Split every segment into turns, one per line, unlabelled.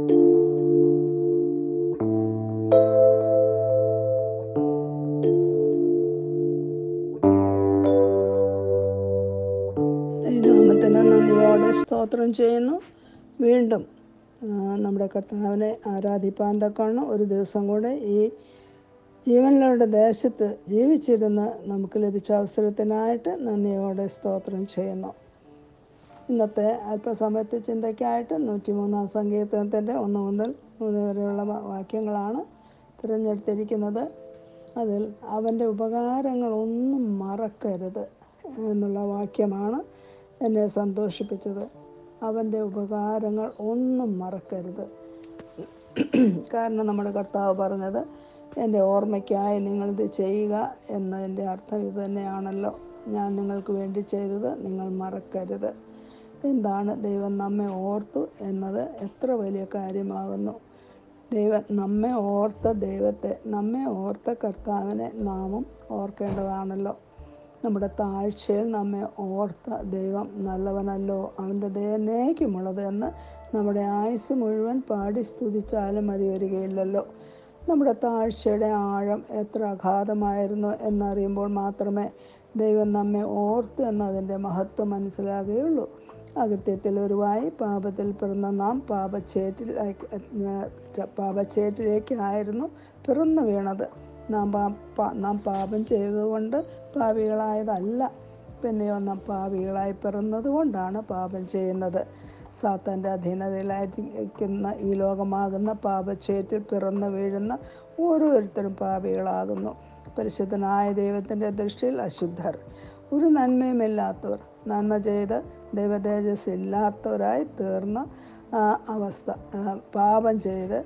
ദൈവനാമത്തിന് നന്ദിയോടെ സ്തോത്രം ചെയ്യുന്നു വീണ്ടും ആ, നമ്മുടെ കർത്താവിനെ ആരാധിപ്പാൻ തക്കവണ്ണം ഒരു ദിവസം കൂടെ ഈ ജീവനിലൂടെ ദേശത്ത് ജീവിച്ചിരുന്ന് നമുക്ക് ലഭിച്ച അവസരത്തിനായിട്ട് നന്ദിയോടെ സ്തോത്രം ചെയ്യുന്നു ഇന്നത്തെ അല്പസമയത്തെ ചിന്തയ്ക്കായിട്ട് നൂറ്റിമൂന്നാം സങ്കീർത്തനത്തിൻ്റെ ഒന്ന് മുതൽ മൂന്ന് വരെയുള്ള വാ- വാക്യങ്ങളാണ് തിരഞ്ഞെടുത്തിരിക്കുന്നത് അതിൽ അവൻ്റെ ഉപകാരങ്ങളൊന്നും മറക്കരുത് എന്നുള്ള വാക്യമാണ് എന്നെ സന്തോഷിപ്പിച്ചത് അവൻ്റെ ഉപകാരങ്ങൾ ഒന്നും മറക്കരുത് കാരണം നമ്മുടെ കർത്താവ് പറഞ്ഞത് എൻ്റെ ഓർമ്മയ്ക്കായി നിങ്ങളിത് ചെയ്യുക എന്നതിൻ്റെ അർത്ഥം ഇത് തന്നെയാണല്ലോ ഞാൻ നിങ്ങൾക്ക് വേണ്ടി ചെയ്തത് നിങ്ങൾ മറക്കരുത് എന്താണ് ദൈവം നമ്മെ ഓർത്തു എന്നത് എത്ര വലിയ കാര്യമാകുന്നു ദൈവം നമ്മെ ഓർത്ത ദൈവത്തെ നമ്മെ ഓർത്ത കർത്താവിനെ നാമും ഓർക്കേണ്ടതാണല്ലോ നമ്മുടെ താഴ്ചയിൽ നമ്മെ ഓർത്ത ദൈവം നല്ലവനല്ലോ അവൻ്റെ ദയനേക്കുമുള്ളത് എന്ന് നമ്മുടെ ആയുസ് മുഴുവൻ പാടി സ്തുതിച്ചാലും മതി വരികയില്ലല്ലോ നമ്മുടെ താഴ്ചയുടെ ആഴം എത്ര അഗാധമായിരുന്നു എന്നറിയുമ്പോൾ മാത്രമേ ദൈവം നമ്മെ ഓർത്തു എന്നതിൻ്റെ മഹത്വം മനസ്സിലാകുകയുള്ളൂ അകൃത്യത്തിൽ ഒരുവായി പാപത്തിൽ പിറന്ന നാം പാപച്ചേറ്റിൽ പാപച്ചേറ്റിലേക്കായിരുന്നു പിറന്നു വീണത് നാം പാ- പാ- നാം പാപം ചെയ്തതുകൊണ്ട് പാപികളായതല്ല പിന്നെയോ നാം പാപികളായി പിറന്നത് കൊണ്ടാണ് പാപം ചെയ്യുന്നത് സാത്താൻ്റെ അധീനതയിലായിരിക്കുന്ന ഈ ലോകമാകുന്ന പാപച്ചേറ്റിൽ പിറന്നു വീഴുന്ന ഓരോരുത്തരും പാപികളാകുന്നു പരിശുദ്ധനായ ദൈവത്തിൻ്റെ ദൃഷ്ടിയിൽ അശുദ്ധർ ഒരു നന്മയുമില്ലാത്തവർ നന്മ ചെയ്ത് ദൈവതേജസ് ഇല്ലാത്തവരായി തീർന്ന ആ, അവസ്ഥ ആ, പാപം ചെയ്ത്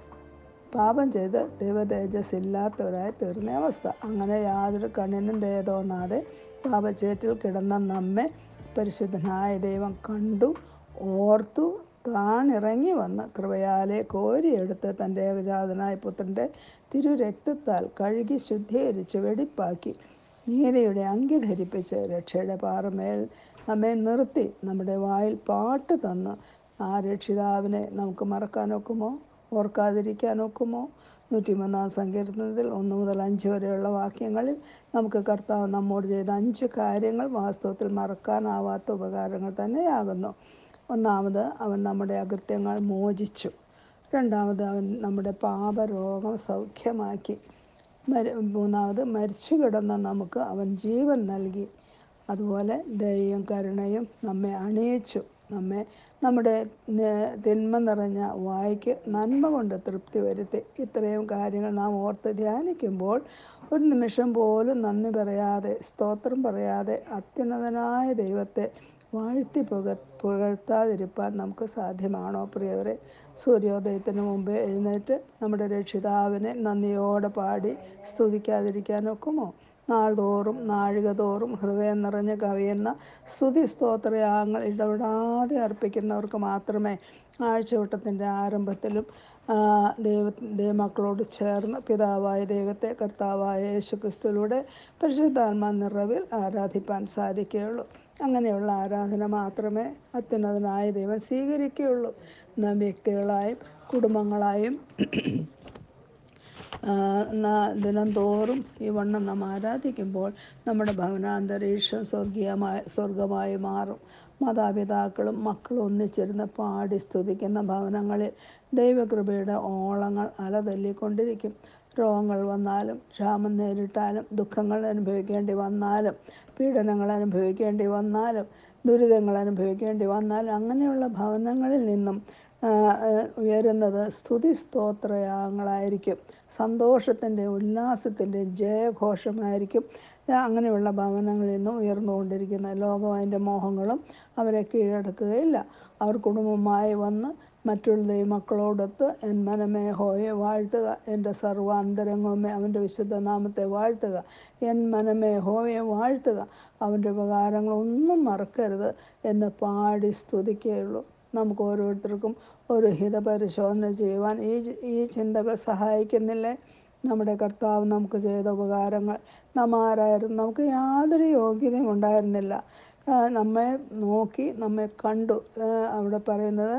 പാപം ചെയ്ത് ദൈവതേജസ് ഇല്ലാത്തവരായി തീർന്ന അവസ്ഥ അങ്ങനെ യാതൊരു കണ്ണിനും ദയ തോന്നാതെ പാപച്ചേറ്റിൽ കിടന്ന നമ്മെ പരിശുദ്ധനായ ദൈവം കണ്ടു ഓർത്തു താണിറങ്ങി വന്ന് കൃപയാലെ കോരിയെടുത്ത് തൻ്റെ ഏകജാതനായ പുത്രൻ്റെ തിരുരക്തത്താൽ കഴുകി ശുദ്ധീകരിച്ച് വെടിപ്പാക്കി നീതിയുടെ അങ്കി ധരിപ്പിച്ച് രക്ഷയുടെ പാറമേൽ നമ്മെ നിർത്തി നമ്മുടെ വായിൽ പാട്ട് തന്ന് ആ രക്ഷിതാവിനെ നമുക്ക് മറക്കാനൊക്കുമോ ഓർക്കാതിരിക്കാനൊക്കുമോ നൂറ്റിമൂന്നാം സങ്കീർത്തനത്തിൽ ഒന്ന് മുതൽ അഞ്ച് വരെയുള്ള വാക്യങ്ങളിൽ നമുക്ക് കർത്താവ് നമ്മോട് ചെയ്ത അഞ്ച് കാര്യങ്ങൾ വാസ്തവത്തിൽ മറക്കാനാവാത്ത ഉപകാരങ്ങൾ തന്നെയാകുന്നു ഒന്നാമത് അവൻ നമ്മുടെ അകൃത്യങ്ങൾ മോചിച്ചു രണ്ടാമത് അവൻ നമ്മുടെ പാപരോഗം സൗഖ്യമാക്കി മരി മൂന്നാമത് മരിച്ചു കിടന്ന നമുക്ക് അവൻ ജീവൻ നൽകി അതുപോലെ ദയയും കരുണയും നമ്മെ അണിയിച്ചു നമ്മെ നമ്മുടെ ന- തിന്മ നിറഞ്ഞ വായിക്ക് നന്മ കൊണ്ട് തൃപ്തി വരുത്തി ഇത്രയും കാര്യങ്ങൾ നാം ഓർത്ത് ധ്യാനിക്കുമ്പോൾ ഒരു നിമിഷം പോലും നന്ദി പറയാതെ സ്തോത്രം പറയാതെ അത്യുന്നതനായ ദൈവത്തെ വാഴ്ത്തി പുക പുകഴ്ത്താതിരിപ്പാൻ നമുക്ക് സാധ്യമാണോ പ്രിയവരെ സൂര്യോദയത്തിന് മുമ്പ് എഴുന്നേറ്റ് നമ്മുടെ രക്ഷിതാവിനെ നന്ദിയോടെ പാടി സ്തുതിക്കാതിരിക്കാനൊക്കുമോ നാൾതോറും നാഴിക തോറും ഹൃദയം നിറഞ്ഞ് കവിയുന്ന സ്തുതി സ്തോത്രയാഗങ്ങൾ ഇടപെടാതെ അർപ്പിക്കുന്നവർക്ക് മാത്രമേ ആഴ്ചവട്ടത്തിൻ്റെ ആരംഭത്തിലും ആ, ദൈവ ദൈവമക്കളോട് ചേർന്ന് പിതാവായ ദൈവത്തെ കർത്താവായ യേശുക്രിസ്തുവിലൂടെ പരിശുദ്ധാത്മാ നിറവിൽ ആരാധിപ്പാൻ സാധിക്കുകയുള്ളൂ അങ്ങനെയുള്ള ആരാധന മാത്രമേ അത്യുന്നതനായ ദൈവം സ്വീകരിക്കുകയുള്ളൂ നാം വ്യക്തികളായും കുടുംബങ്ങളായും ആ, ന- ദിനം തോറും ഈ വണ്ണം നാം ആരാധിക്കുമ്പോൾ നമ്മുടെ ഭവനാന്തരീക്ഷം സ്വർഗീയമായ സ്വർഗമായി മാറും മാതാപിതാക്കളും മക്കളും ഒന്നിച്ചിരുന്ന് പാടി സ്തുതിക്കുന്ന ഭവനങ്ങളിൽ ദൈവകൃപയുടെ ഓളങ്ങൾ അലതല്ലിക്കൊണ്ടിരിക്കും രോഗങ്ങൾ വന്നാലും ക്ഷാമം നേരിട്ടാലും ദുഃഖങ്ങൾ അനുഭവിക്കേണ്ടി വന്നാലും പീഡനങ്ങൾ അനുഭവിക്കേണ്ടി വന്നാലും ദുരിതങ്ങൾ അനുഭവിക്കേണ്ടി വന്നാലും അങ്ങനെയുള്ള ഭവനങ്ങളിൽ നിന്നും ആ, ആ, ഉയരുന്നത് സ്തുതി സ്തോത്രയാങ്ങളായിരിക്കും സന്തോഷത്തിൻ്റെ ഉല്ലാസത്തിൻ്റെ ജയഘോഷമായിരിക്കും ആ, അങ്ങനെയുള്ള ഭവനങ്ങളിൽ നിന്നും ഉയർന്നുകൊണ്ടിരിക്കുന്ന ലോകം അതിൻ്റെ മോഹങ്ങളും അവരെ കീഴടക്കുകയില്ല അവർ കുടുംബമായി വന്ന് മറ്റുള്ള ദൈവമക്കളോടൊത്ത് എൻ മനമേ ഹോയെ വാഴ്ത്തുക എൻ്റെ സർവാന്തരംഗമേ അവൻ്റെ വിശുദ്ധ നാമത്തെ വാഴ്ത്തുക എൻ മനമേ ഹോയെ വാഴ്ത്തുക അവൻ്റെ ഉപകാരങ്ങളൊന്നും മറക്കരുത് എന്ന് പാടി സ്തുതിക്കുകയുള്ളൂ നമുക്ക് ഓരോരുത്തർക്കും ഒരു ഹിതപരിശോധന ചെയ്യുവാൻ ഈ ഈ ചിന്തകൾ സഹായിക്കുന്നില്ലേ നമ്മുടെ കർത്താവ് നമുക്ക് ചെയ്ത ഉപകാരങ്ങൾ നാം ആരായിരുന്നു നമുക്ക് യാതൊരു യോഗ്യതയും ഉണ്ടായിരുന്നില്ല ആ, നമ്മെ നോക്കി നമ്മെ കണ്ടു ആ, അവിടെ പറയുന്നത്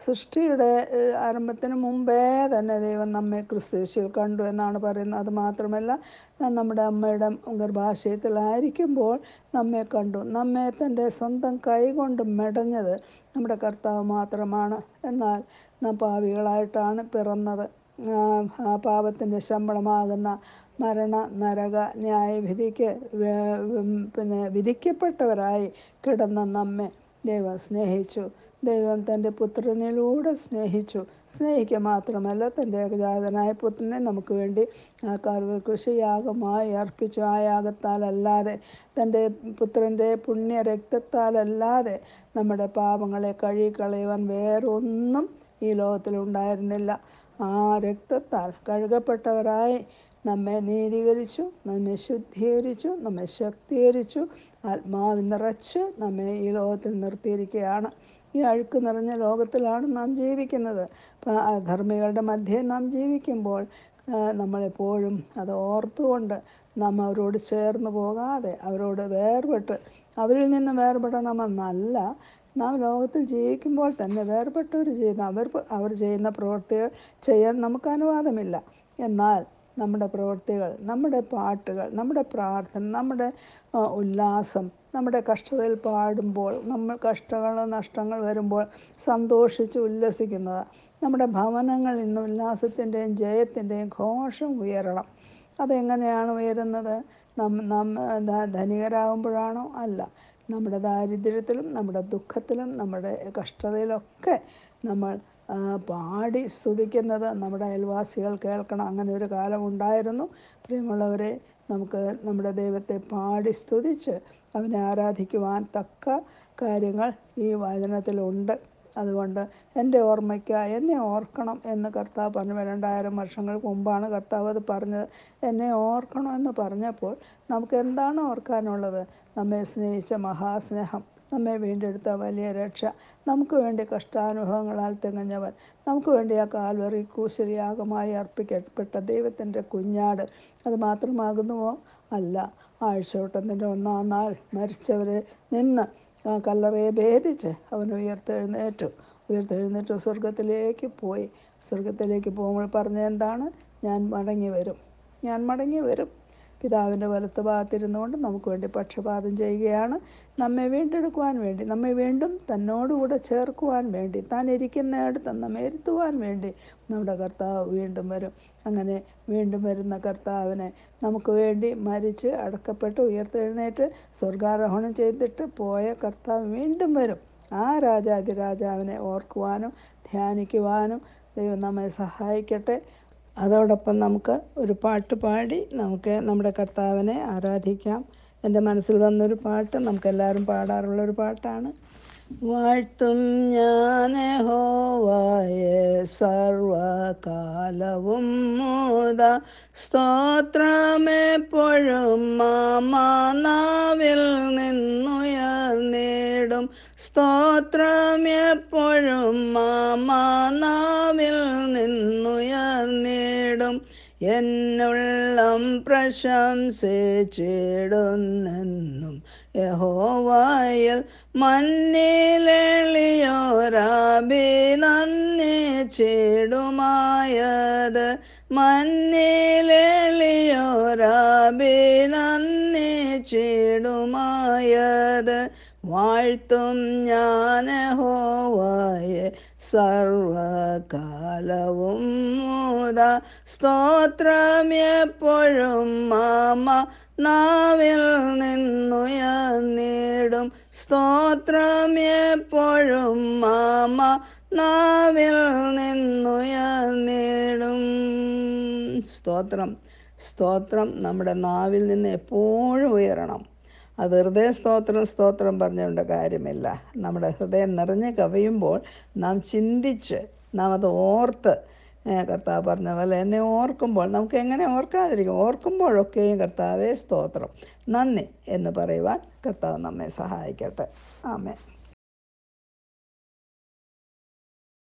സൃഷ്ടിയുടെ ഏഹ്, ആരംഭത്തിന് മുമ്പേ തന്നെ ദൈവം നമ്മെ ക്രിസ്തുശിൽ കണ്ടു എന്നാണ് പറയുന്നത് അത് മാത്രമല്ല നാം നമ്മുടെ അമ്മയുടെ ഗർഭാശയത്തിലായിരിക്കുമ്പോൾ നമ്മെ കണ്ടു നമ്മെ തൻ്റെ സ്വന്തം കൈകൊണ്ട് മെടഞ്ഞത് നമ്മുടെ കർത്താവ് മാത്രമാണ് എന്നാൽ നാം പാവികളായിട്ടാണ് പിറന്നത് ആ, ആ പാപത്തിൻ്റെ ശമ്പളമാകുന്ന മരണ നരക ന്യായവിധിക്ക് വേ- ഉം, പിന്നെ വിധിക്കപ്പെട്ടവരായി കിടന്ന നമ്മെ ദൈവം സ്നേഹിച്ചു ദൈവം തൻ്റെ പുത്രനിലൂടെ സ്നേഹിച്ചു സ്നേഹിക്കുക മാത്രമല്ല തൻ്റെ ഏകജാതനായ പുത്രനെ നമുക്ക് വേണ്ടി ആ കാൽവക്കുശി യാഗമായി അർപ്പിച്ചു ആ യാഗത്താലല്ലാതെ തൻ്റെ പുത്രൻ്റെ പുണ്യ രക്തത്താലല്ലാതെ നമ്മുടെ പാപങ്ങളെ കഴുകിക്കളയുവാൻ വേറൊന്നും ഈ ലോകത്തിലുണ്ടായിരുന്നില്ല ആ രക്തത്താൽ കഴുകപ്പെട്ടവരായി നമ്മെ നീതീകരിച്ചു നമ്മെ ശുദ്ധീകരിച്ചു നമ്മെ ശക്തീകരിച്ചു ആത്മാവ് നിറച്ച് നമ്മെ ഈ ലോകത്തിൽ നിർത്തിയിരിക്കുകയാണ് ഈ അഴുക്ക് നിറഞ്ഞ ലോകത്തിലാണ് നാം ജീവിക്കുന്നത് അപ്പം ധർമ്മികളുടെ മധ്യേ നാം ജീവിക്കുമ്പോൾ ആ, നമ്മളെപ്പോഴും അത് ഓർത്തുകൊണ്ട് നാം അവരോട് ചേർന്ന് പോകാതെ അവരോട് വേർപെട്ട് അവരിൽ നിന്ന് വേർപെടണമെന്നല്ല നാം ലോകത്തിൽ ജീവിക്കുമ്പോൾ തന്നെ വേർപെട്ടവർ ചെയ്യുന്ന അവർ അവർ ചെയ്യുന്ന പ്രവൃത്തികൾ ചെയ്യാൻ നമുക്ക് അനുവാദമില്ല എന്നാൽ നമ്മുടെ പ്രവൃത്തികൾ നമ്മുടെ പാട്ടുകൾ നമ്മുടെ പ്രാർത്ഥന നമ്മുടെ ആ, ഉല്ലാസം നമ്മുടെ കഷ്ടതയിൽ പാടുമ്പോൾ നമ്മൾ കഷ്ടങ്ങൾ നഷ്ടങ്ങൾ വരുമ്പോൾ സന്തോഷിച്ച് ഉല്ലസിക്കുന്നത് നമ്മുടെ ഭവനങ്ങൾ ഇന്ന് ഉല്ലാസത്തിൻ്റെയും ജയത്തിൻ്റെയും ഘോഷം ഉയരണം അതെങ്ങനെയാണ് ഉയരുന്നത് നം നാം ധ- ധനികരാകുമ്പോഴാണോ അല്ല നമ്മുടെ ദാരിദ്ര്യത്തിലും നമ്മുടെ ദുഃഖത്തിലും നമ്മുടെ കഷ്ടതയിലൊക്കെ നമ്മൾ ആ, പാടി സ്തുതിക്കുന്നത് നമ്മുടെ അയൽവാസികൾ കേൾക്കണം അങ്ങനെ ഒരു കാലം ഉണ്ടായിരുന്നു പ്രിയമുള്ളവരെ നമുക്ക് നമ്മുടെ ദൈവത്തെ പാടി സ്തുതിച്ച് അവനെ ആരാധിക്കുവാൻ തക്ക കാര്യങ്ങൾ ഈ വചനത്തിലുണ്ട് അതുകൊണ്ട് എൻ്റെ ഓർമ്മയ്ക്ക് എന്നെ ഓർക്കണം എന്ന് കർത്താവ് പറഞ്ഞു രണ്ടായിരം വർഷങ്ങൾക്ക് മുമ്പാണ് കർത്താവ് അത് പറഞ്ഞത് എന്നെ ഓർക്കണം എന്ന് പറഞ്ഞപ്പോൾ നമുക്ക് എന്താണ് ഓർക്കാനുള്ളത് നമ്മെ സ്നേഹിച്ച മഹാസ്നേഹം നമ്മെ വീണ്ടെടുത്ത വലിയ രക്ഷ നമുക്ക് വേണ്ടി കഷ്ടാനുഭവങ്ങളാൽ തികഞ്ഞവൻ നമുക്ക് വേണ്ടി ആ കാൽവറി ക്രൂശിൽ യാഗമായി അർപ്പിക്കപ്പെട്ട ദൈവത്തിൻ്റെ കുഞ്ഞാട് അത് മാത്രമാകുന്നുവോ അല്ല ആഴ്ചവട്ടത്തിൻ്റെ ഒന്നാം നാൾ മരിച്ചവരെ നിന്ന് ആ കല്ലറയെ ഭേദിച്ച് അവൻ ഉയർത്തെഴുന്നേറ്റു ഉയർത്തെഴുന്നേറ്റ് സ്വർഗത്തിലേക്ക് പോയി സ്വർഗത്തിലേക്ക് പോകുമ്പോൾ പറഞ്ഞ എന്താണ് ഞാൻ മടങ്ങി വരും ഞാൻ മടങ്ങി വരും പിതാവിൻ്റെ വലത്ത് ഭാഗത്തിരുന്നുകൊണ്ട് നമുക്ക് വേണ്ടി പക്ഷപാതം ചെയ്യുകയാണ് നമ്മെ വീണ്ടെടുക്കുവാൻ വേണ്ടി നമ്മെ വീണ്ടും തന്നോടുകൂടെ ചേർക്കുവാൻ വേണ്ടി താൻ ഇരിക്കുന്നിടത്ത് നമ്മെ ഇരുത്തുവാൻ വേണ്ടി നമ്മുടെ കർത്താവ് വീണ്ടും വരും അങ്ങനെ വീണ്ടും വരുന്ന കർത്താവിനെ നമുക്ക് വേണ്ടി മരിച്ച് അടക്കപ്പെട്ട് ഉയർത്തെഴുന്നേറ്റ് സ്വർഗാരോഹണം ചെയ്തിട്ട് പോയ കർത്താവ് വീണ്ടും വരും ആ രാജാതിരാജാവിനെ ഓർക്കുവാനും ധ്യാനിക്കുവാനും ദൈവം നമ്മെ സഹായിക്കട്ടെ അതോടൊപ്പം നമുക്ക് ഒരു പാട്ട് പാടി നമുക്ക് നമ്മുടെ കർത്താവിനെ ആരാധിക്കാം എൻ്റെ മനസ്സിൽ വന്നൊരു പാട്ട് നമുക്ക് എല്ലാവരും പാടാറുള്ള ഒരു പാട്ടാണ് വാഴ്ത്തും ഞാൻ ഹോവായെ സർവകാലവും മൂത സ്തോത്രമെപ്പോഴും മാമാനാവിൽ നിന്നുയർന്നിടും സ്തോത്രം എപ്പോഴും മാമാനാവിൽ നിന്നുയർന്നിടും എന്നുള്ളം പ്രശംസിച്ചിടുന്നെന്നും യഹോവായിൽ മണ്ണിലെളിയോരാബി നന്ദിച്ചിടുമായത് മണ്ണിലെളിയോരാബി നന്ദിച്ചിടുമായത് വാഴ്ത്തും ഞാൻ ഹോവായെ സർവകാലവും മൂത സ്തോത്രം എപ്പോഴും മാമ നാവിൽ നിന്നുയർന്നിടും സ്തോത്രം എപ്പോഴും മാമ നാവിൽ നിന്നുയർന്നിടും സ്തോത്രം സ്തോത്രം നമ്മുടെ നാവിൽ നിന്ന് എപ്പോഴും ഉയരണം അത് വെറുതെ സ്തോത്രം സ്തോത്രം പറഞ്ഞുകൊണ്ട് കാര്യമില്ല നമ്മുടെ ഹൃദയം നിറഞ്ഞ് കവിയുമ്പോൾ നാം ചിന്തിച്ച് നാം അത് ഓർത്ത് ഏ, കർത്താവ് പറഞ്ഞ പോലെ എന്നെ ഓർക്കുമ്പോൾ നമുക്ക് എങ്ങനെ ഓർക്കാതിരിക്കും ഓർക്കുമ്പോഴൊക്കെയും കർത്താവേ സ്തോത്രം നന്ദി എന്ന് പറയുവാൻ കർത്താവ് നമ്മെ സഹായിക്കട്ടെ ആമേ